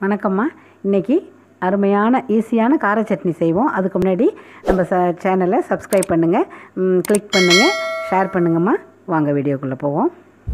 வணக்கம்மா இன்றைக்கி அருமையான ஈஸியான கார சட்னி செய்வோம் அதுக்கு முன்னாடி நம்ம ச சேனலை சப்ஸ்கிரைப் பண்ணுங்கள் கிளிக் பண்ணுங்கள் ஷேர் பண்ணுங்கம்மா வாங்க வீடியோக்குள்ளே போவோம்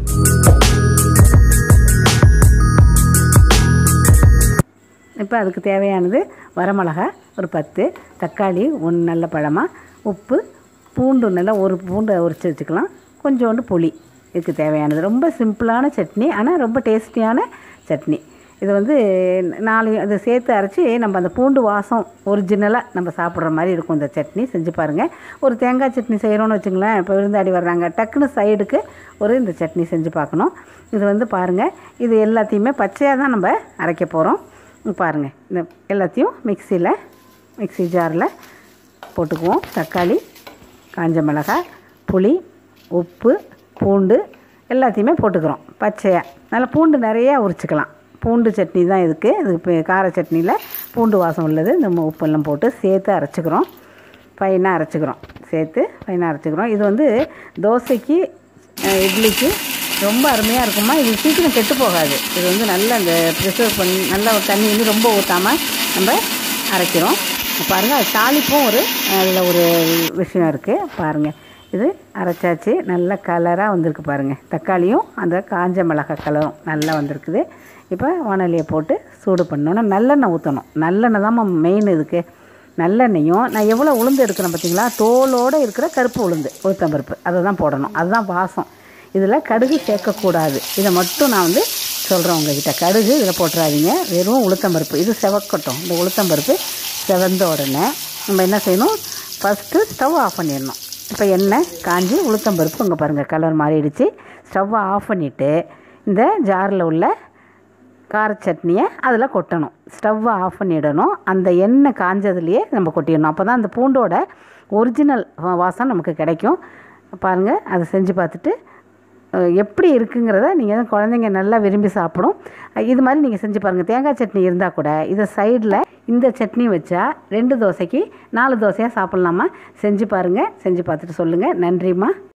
இப்போ அதுக்கு தேவையானது வரமிளகா ஒரு பத்து தக்காளி ஒன்று நல்ல பழமாக உப்பு பூண்டு நல்லா ஒரு பூண்டை உரித்து வச்சுக்கலாம் கொஞ்சோண்டு புளி இதுக்கு தேவையானது ரொம்ப சிம்பிளான சட்னி ஆனால் ரொம்ப டேஸ்டியான சட்னி இது வந்து நாலு அதை சேர்த்து அரைச்சி நம்ம அந்த பூண்டு வாசம் ஒரிஜினலாக நம்ம சாப்பிட்ற மாதிரி இருக்கும் இந்த சட்னி செஞ்சு பாருங்கள் ஒரு தேங்காய் சட்னி செய்கிறோன்னு வச்சுங்களேன் இப்போ விருந்தாடி வர்றாங்க டக்குன்னு சைடுக்கு ஒரு இந்த சட்னி செஞ்சு பார்க்கணும் இது வந்து பாருங்கள் இது எல்லாத்தையுமே பச்சையாக தான் நம்ம அரைக்க போகிறோம் பாருங்கள் இந்த எல்லாத்தையும் மிக்சியில் மிக்சி ஜாரில் போட்டுக்குவோம் தக்காளி காஞ்ச மிளகாய் புளி உப்பு பூண்டு எல்லாத்தையுமே போட்டுக்கிறோம் பச்சையாக நல்லா பூண்டு நிறையா உரிச்சிக்கலாம் பூண்டு சட்னி தான் இதுக்கு இது இப்போ கார சட்னியில் பூண்டு வாசம் உள்ளது இந்த உப்பெல்லாம் போட்டு சேர்த்து அரைச்சிக்கிறோம் ஃபைனாக அரைச்சிக்கிறோம் சேர்த்து ஃபைனாக அரைச்சிக்கிறோம் இது வந்து தோசைக்கு அஹ், இட்லிக்கு ரொம்ப அருமையாக இருக்குமா இது சீக்கிரம் கெட்டு போகாது இது வந்து நல்ல அந்த ப்ரிசர்வ் பண்ணி நல்லா தண்ணி வந்து ரொம்ப ஊற்றாமல் நம்ம அரைக்கிறோம் பாருங்கள் அது தாளிப்பும் ஒரு அதில் ஒரு விஷயம் இருக்குது பாருங்கள் இது அரைச்சாச்சு நல்ல கலராக வந்திருக்கு பாருங்கள் தக்காளியும் அந்த காஞ்ச மிளகாய் கலரும் நல்லா வந்திருக்குது இப்போ வானலியை போட்டு சூடு பண்ணோன்னா நல்லெண்ணெய் ஊற்றணும் நல்லெண்ணெய் தான் மெயின் இதுக்கு நல்லெண்ணெயும் நான் எவ்வளோ உளுந்து எடுக்கிறேன் பார்த்தீங்களா தோலோடு இருக்கிற கருப்பு உளுந்து உளுத்தம்பருப்பு அதை தான் போடணும் அதுதான் வாசம் இதில் கடுகு சேர்க்கக்கூடாது இதை மட்டும் நான் வந்து சொல்கிறேன் உங்ககிட்ட கடுகு இதில் போட்டுறாதீங்க வெறும் உளுத்தம்பருப்பு இது செவக்கட்டும் இந்த உளுத்தம்பருப்பு செவந்த உடனே நம்ம என்ன செய்யணும் ஃபஸ்ட்டு ஸ்டவ் ஆஃப் பண்ணிடணும் இப்போ எண்ணெய் காஞ்சி உளுத்தம்பருப்பு இங்கே பாருங்கள் கலர் மாறிடுச்சு ஸ்டவ்வை ஆஃப் பண்ணிவிட்டு இந்த ஜாரில் உள்ள கார சட்னியை அதில் கொட்டணும் ஸ்டவ்வை ஆஃப் பண்ணிடணும் அந்த எண்ணெய் காஞ்சதுலேயே நம்ம கொட்டிடணும் அப்போ தான் அந்த பூண்டோட ஒரிஜினல் வாசம் நமக்கு கிடைக்கும் பாருங்கள் அதை செஞ்சு பார்த்துட்டு அஹ், எப்படி இருக்குங்கிறத நீங்கள் குழந்தைங்க நல்லா விரும்பி சாப்பிடும் அஹ், இது மாதிரி நீங்கள் செஞ்சு பாருங்கள் தேங்காய் சட்னி இருந்தால் கூட இதை சைடில் இந்த சட்னி வச்சா ரெண்டு தோசைக்கு நாலு தோசையாக சாப்பிட்லாமா செஞ்சு பாருங்கள் செஞ்சு பார்த்துட்டு சொல்லுங்கள் நன்றிம்மா